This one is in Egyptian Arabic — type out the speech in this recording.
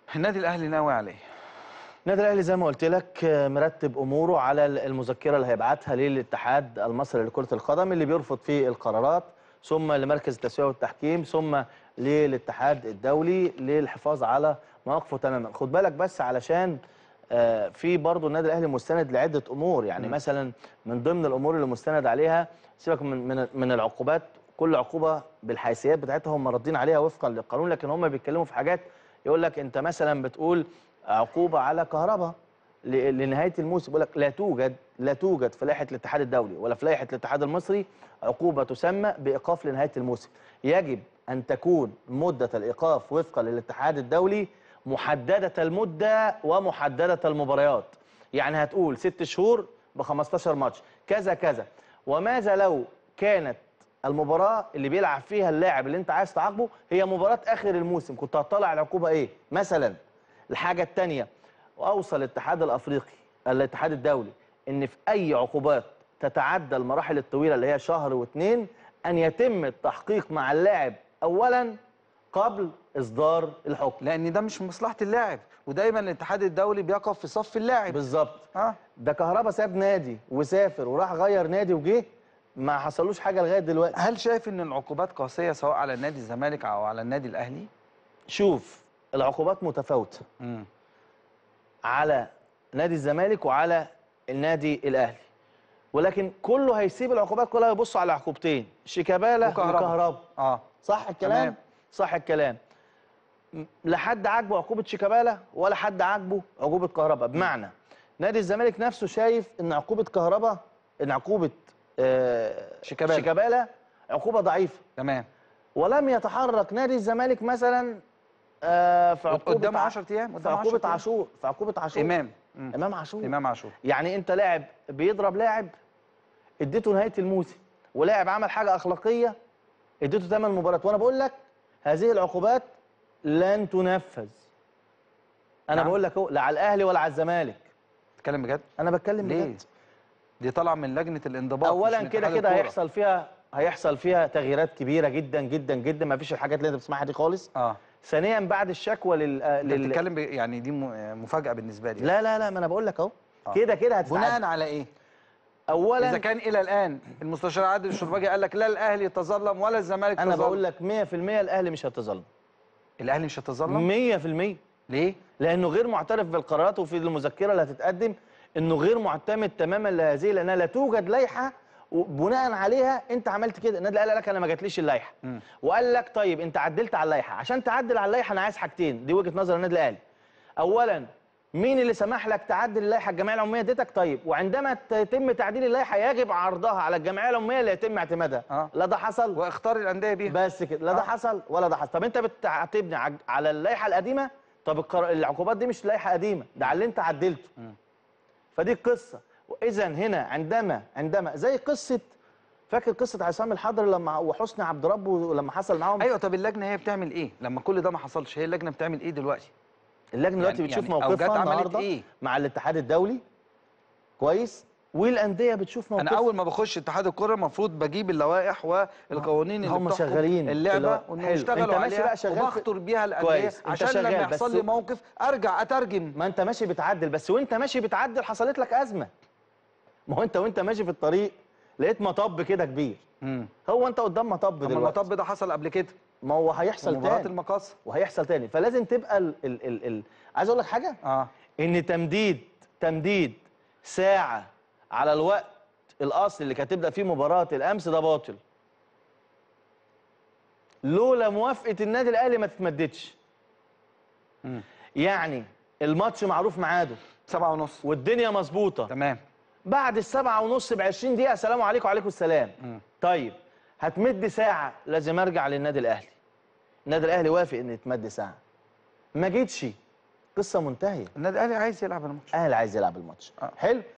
النادي الاهلي ناوي عليه النادي الاهلي زي ما قلت لك آه، مرتب اموره على المذكره اللي هيبعتها للاتحاد المصري لكره القدم اللي بيرفض فيه القرارات ثم لمركز التسويه والتحكيم ثم للاتحاد الدولي للحفاظ على مواقفه تماما خد بالك بس علشان آه، في برضه النادي الاهلي مستند لعده امور يعني م. مثلا من ضمن الامور اللي مستند عليها سيبك من من من العقوبات كل عقوبه بالحيثيات بتاعتها هم راضين عليها وفقا للقانون لكن هم بيتكلموا في حاجات يقول لك انت مثلا بتقول عقوبه على كهرباء ل- لنهايه الموسم يقول لك لا توجد لا توجد في لائحه الاتحاد الدولي ولا في لائحه الاتحاد المصري عقوبه تسمى بايقاف لنهايه الموسم يجب ان تكون مده الايقاف وفقا للاتحاد الدولي محدده المده ومحدده المباريات يعني هتقول ست شهور ب 15 ماتش كذا كذا وماذا لو كانت المباراه اللي بيلعب فيها اللاعب اللي انت عايز تعاقبه هي مباراه اخر الموسم كنت هتطلع العقوبه ايه مثلا الحاجه الثانيه واوصل الاتحاد الافريقي الاتحاد الدولي ان في اي عقوبات تتعدى المراحل الطويله اللي هي شهر واثنين ان يتم التحقيق مع اللاعب اولا قبل اصدار الحكم لان ده مش مصلحه اللاعب ودايما الاتحاد الدولي بيقف في صف اللاعب بالظبط اه ده كهربا ساب نادي وسافر وراح غير نادي وجه ما حصلوش حاجه لغايه دلوقتي هل شايف ان العقوبات قاسيه سواء على نادي الزمالك او على النادي الاهلي شوف العقوبات متفاوته امم على نادي الزمالك وعلى النادي الاهلي ولكن كله هيسيب العقوبات كلها يبص على عقوبتين شيكابالا وكهربا. وكهربا اه صح الكلام تمام. صح الكلام م- لا حد عاجبه عقوبه شيكابالا ولا حد عاجبه عقوبه كهربا بمعنى نادي الزمالك نفسه شايف ان عقوبه كهربا ان عقوبه آه شيكابالا. شيكابالا عقوبه ضعيفه تمام ولم يتحرك نادي الزمالك مثلا آه في عقوبه قدامه ع- 10 ايام في قدامه 10 عقوبه أيام. عاشور في عقوبه عاشور امام مم. امام عاشور امام عاشور يعني انت لاعب بيضرب لاعب اديته نهايه الموسم ولاعب عمل حاجه اخلاقيه اديته ثمان مباريات وانا بقول لك هذه العقوبات لن تنفذ انا نعم. بقول لك اهو لا على الاهلي ولا على الزمالك تتكلم بجد انا بتكلم ليه بجد دي طالعه من لجنه الانضباط مش اولا من كده اتحاد كده الكورة. هيحصل فيها هيحصل فيها تغييرات كبيره جدا جدا جدا ما فيش الحاجات اللي انت بتسمعها دي خالص اه ثانيا بعد الشكوى لل, آه، انت لل... بتتكلم ب- يعني دي م- مفاجاه بالنسبه لي لا لا لا ما انا بقول لك اهو آه. كده كده هتتعدل بناء على ايه اولا اذا كان الى الان المستشار عادل الشرباجي قال لك لا الاهلي يتظلم ولا الزمالك انا تظلم. بقول لك 100% الاهلي مش هيتظلم الاهلي مش هيتظلم 100% ليه لانه غير معترف بالقرارات وفي المذكره اللي هتتقدم انه غير معتمد تماما لهذه لانها لا توجد لائحه وبناء عليها انت عملت كده النادي الاهلي قال لك انا ما جاتليش اللائحه مم. وقال لك طيب انت عدلت على اللائحه عشان تعدل على اللائحه انا عايز حاجتين دي وجهه نظر النادي الاهلي اولا مين اللي سمح لك تعدل اللائحه الجمعيه العموميه اديتك طيب وعندما يتم تعديل اللائحه يجب عرضها على الجمعيه العموميه اللي يتم اعتمادها آه. لا ده حصل واختار الانديه بيها بس كده لا ده آه. حصل ولا ده حصل طب انت بتعاتبني عج- على اللائحه القديمه طب القر... العقوبات دي مش لائحه قديمه ده على اللي انت عدلته فدي القصه واذا هنا عندما عندما زي قصه فاكر قصه عصام الحضري لما وحسني عبد ربه لما حصل معاهم ايوه طب اللجنه هي بتعمل ايه لما كل ده ما حصلش هي اللجنه بتعمل ايه دلوقتي اللجنه دلوقتي يعني- بتشوف يعني أوجات موقفها عملت النهارده إيه؟ مع الاتحاد الدولي كويس والانديه بتشوف موقفها انا اول ما بخش اتحاد الكره المفروض بجيب اللوائح والقوانين اللي هم بتحكم شغالين اللعبه اللي- وانه حلو. يشتغلوا انت ماشي عليها بقى شغال في- وبخطر بيها الانديه كويس. انت عشان لما شغال، يحصل بس- لي موقف ارجع اترجم ما انت ماشي بتعدل بس وانت ماشي بتعدل حصلت لك ازمه ما هو انت وانت ماشي في الطريق لقيت مطب كده كبير امم هو انت قدام مطب طب ما دلوقتي المطب ده حصل قبل كده ما هو هيحصل مباراه تاني المقاصه وهيحصل تاني فلازم تبقى ال ال ال ال عايز اقول لك حاجه اه ان تمديد تمديد ساعه على الوقت الاصلي اللي كانت تبدا فيه مباراه الامس ده باطل لولا موافقه النادي الاهلي ما تتمددش مم. يعني الماتش معروف ميعاده سبعة ونص والدنيا مظبوطه تمام بعد السبعة ونص ب 20 دقيقة السلام عليكم وعليكم السلام. مم. طيب هتمد ساعة لازم ارجع للنادي الأهلي. النادي الأهلي وافق إن يتمد ساعة. ما جيتش قصة منتهية. النادي الاهلي عايز يلعب الماتش الأهلي عايز يلعب الماتش. آه. حلو